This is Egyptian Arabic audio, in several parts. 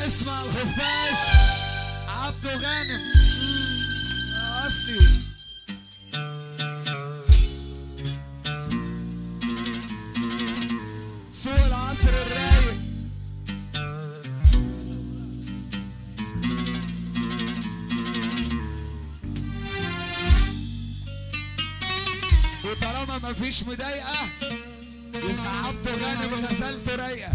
اسمع الخفاش عبده غانم اصلي سوق العصر الرايق وطالما مفيش مضايقه يبقى عبده غانم غزلته رايقه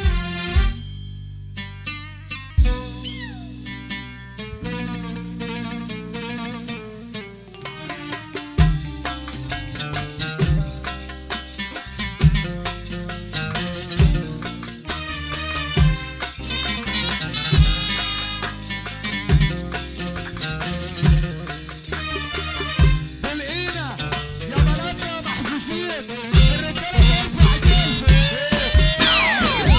تلقينا يا بلدنا محظوظين الرجاله ترفع ايديها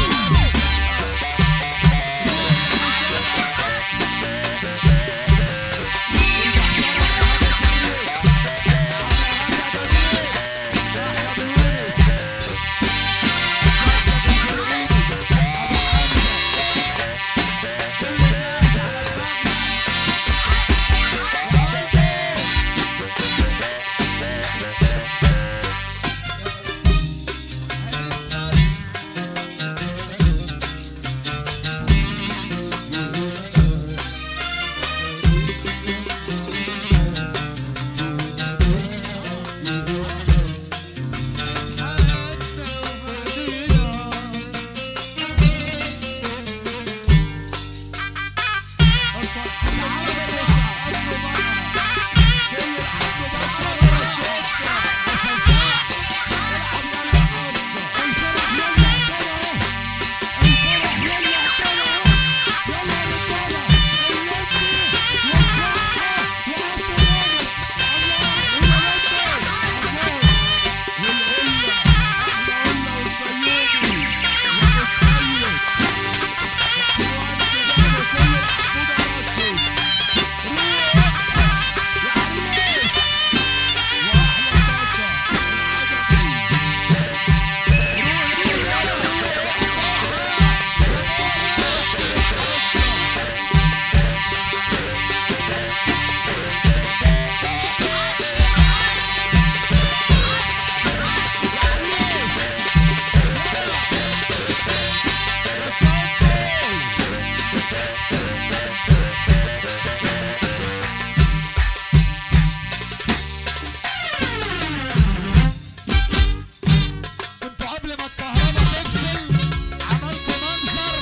كنتوا قبل ما الكهرباء تفصل عملتوا منظر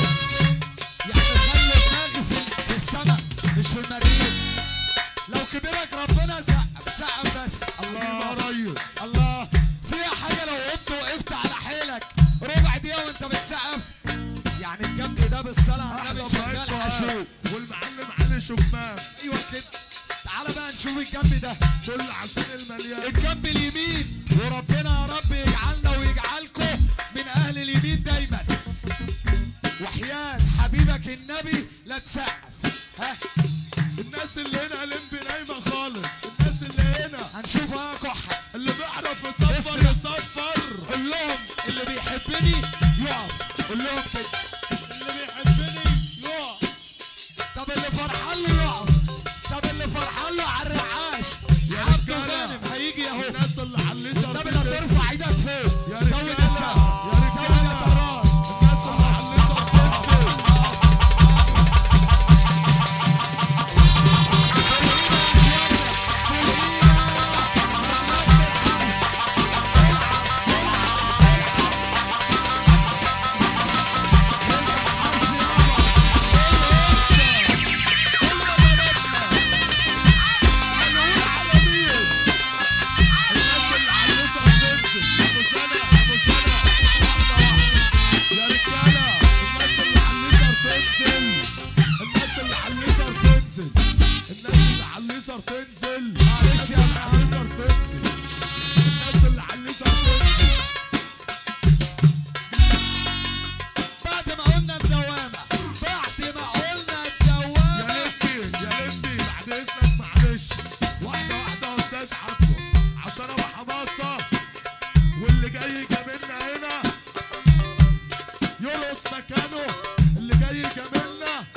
يعني خلي دماغي في, في السماء مش في المريخ لو كبرك ربنا سقف سقف بس الله ريس الله فيها حاجه لو قمت وقفت على حيلك ربع دقيقه وانت بتسقف يعني الجنب ده بالصلاه على النبي شغال حشو والمعلم علي شبان ايوه كده تعالى بقى نشوف الجنب ده كل عشان المليان الجنب اليمين وربنا يا رب يجعلنا ويجعلكم من اهل اليمين دايما وحياة حبيبك النبي لا تسقف ها الناس اللي هنا لمبي نايمه خالص الناس اللي هنا هنشوفها كحة اللي بيعرف يصفر اسمع. يصفر قول لهم اللي بيحبني يقف قول لهم كده اللي بيحبني يقع طب اللي فرحان له يقف طب اللي فرحان له على الرعاش يا عبده رجالة. غانم هيجي اهو الناس اللي عليتها طب اللي ترفع ايدك فوق يا زود رجالة. السقف يا زود رجالة. الطراز الناس اللي عليتها بتنزل تنزل معلش يا الناس اللي على الليزر تنزل الناس اللي على الليزر تنزل بعد ما قلنا الدوامة بعد ما قلنا يا الدوامة لمبي يا لمبي بعد اذنك معلش واحده واحده يا استاذ عبده عشان ابو حماصه واللي جاي جاملنا هنا يرقص مكانه اللي جاي جاملنا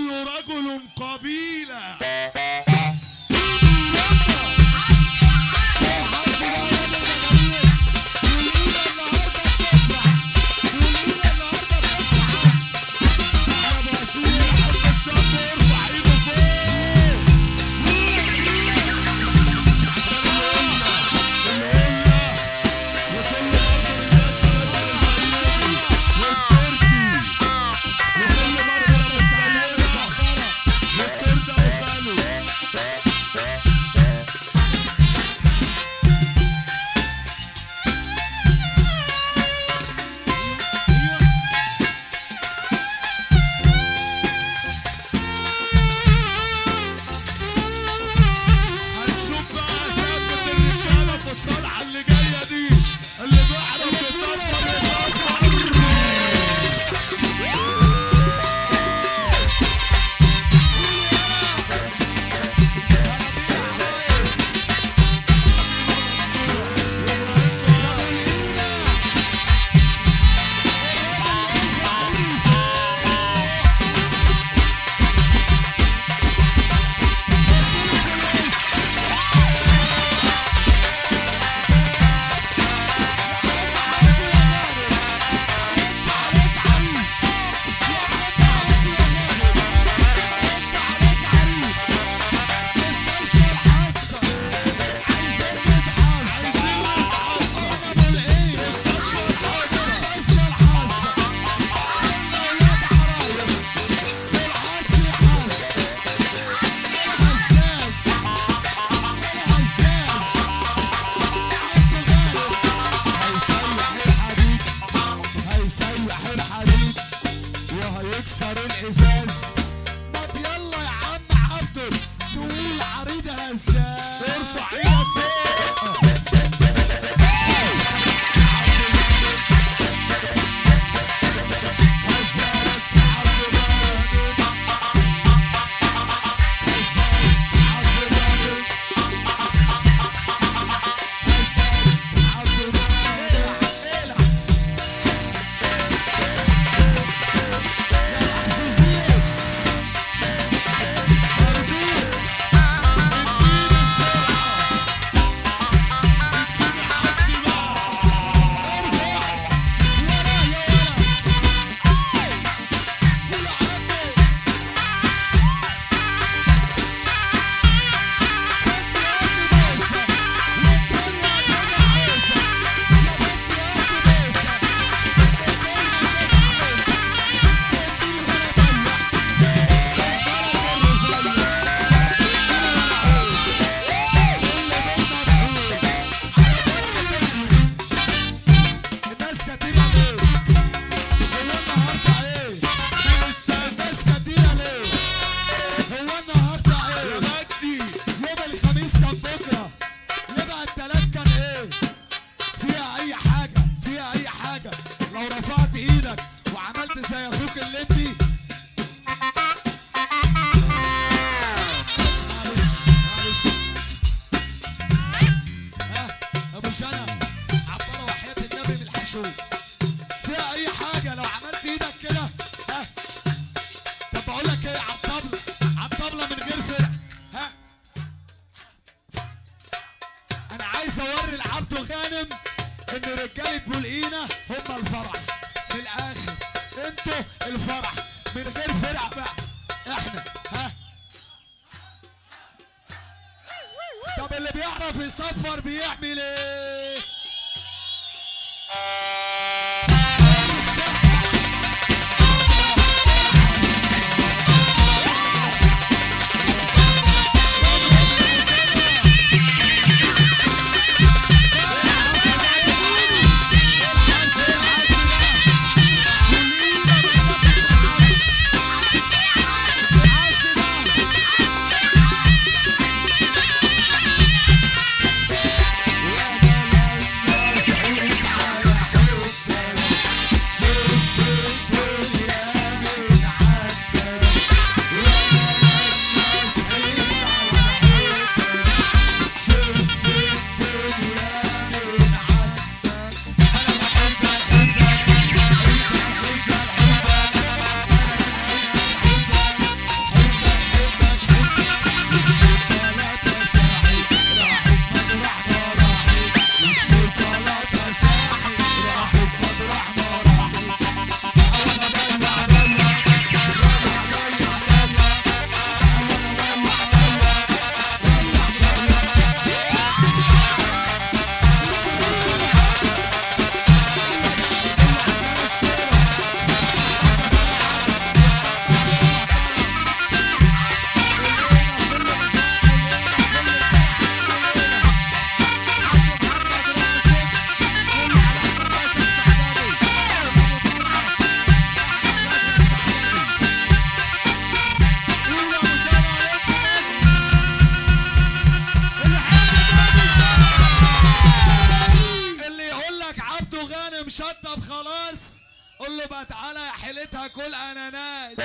كل رجل قبيلة الشاب ارفع ايده فوق هنشوف بقى ثبت الرجاله في الطلعه اللي جايه دي اللي بيعرف يصفر يصفر هيسيح الحديد وهيكسر الازاز طب يلا يا عم عبده تقول عريض هزاز ارفع ايدك فوق الناس كتيرة ليه؟ هو النهارده ايه؟ الناس كتيرة ليه؟ هو النهارده يا ايه؟ مجدي يوم الخميس كان بكره يبقى التلات كان ايه؟ فيها اي حاجة فيها اي حاجة لو رفعت ايدك وعملت زي اخوك الليمبي معلش معلش ها ابو شنب عباره وحياة النبي من الحشود فيها اي حاجة لو عملت ايدك كده ها طب بقول لك ايه على الطبلة على الطبلة من غير فرق ها انا عايز اوري العبد غانم ان رجاله بولقينا هم الفرح من الاخر انتوا الفرح من غير فرق بقى احنا ها طب اللي بيعرف يصفر بيعمل ايه خليتها كل اناناس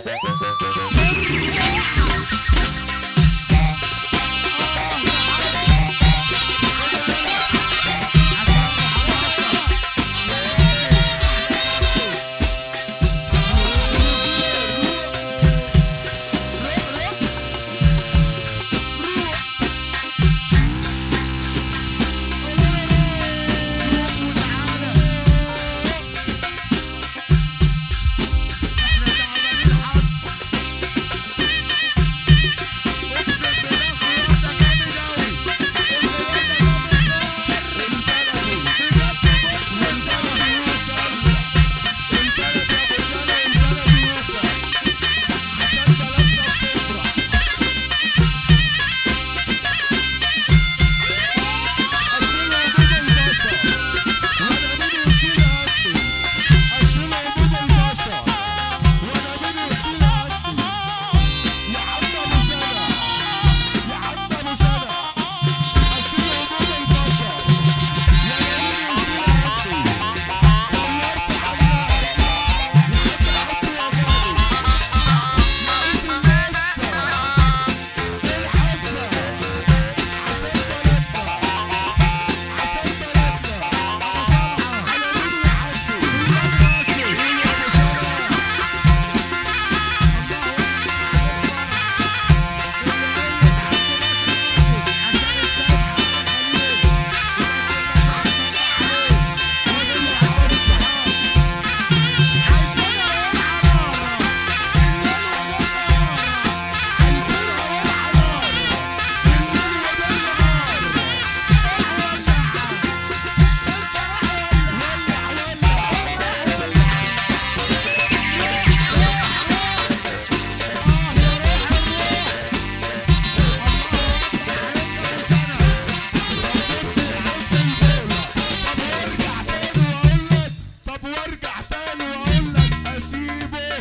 طب وارجع تاني واقول لك اسيبه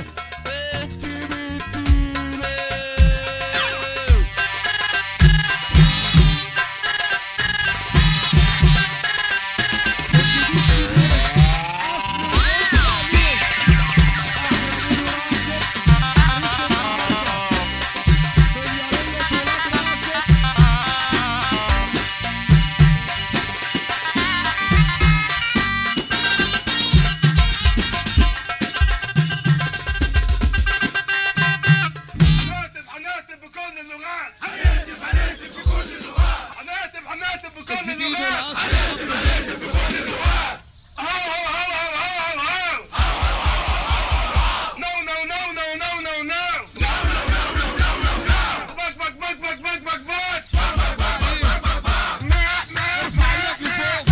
انت بتديله هنهتف هنهتف بكل اللغات هنهتف هنهتف بكل اللغات هنهتف هنهتف بكل الجديد اللغات والاصلي هو هو هو هو هو هو نو نو نو نو نو نو نو بك بك بك بك بك بك بك ما ما ارفع ايدك لفوق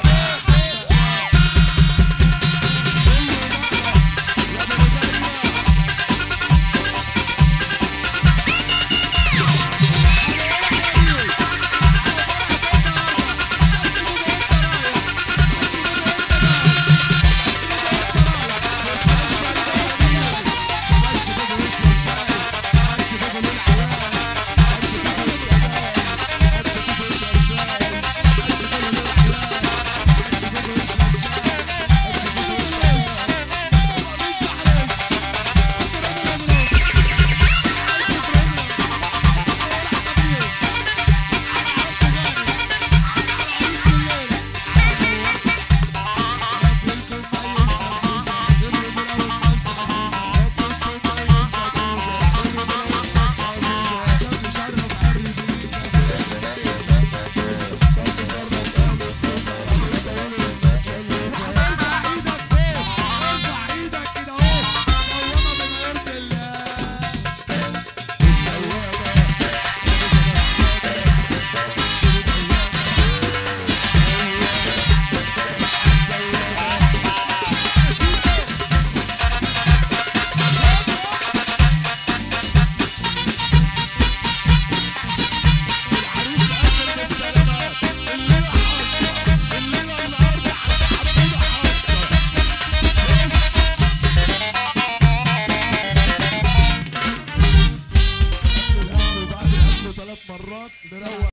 ارفع ايدك كده اهو قوامه بما يرضي الله بعد قبله ثلاث مرات نروق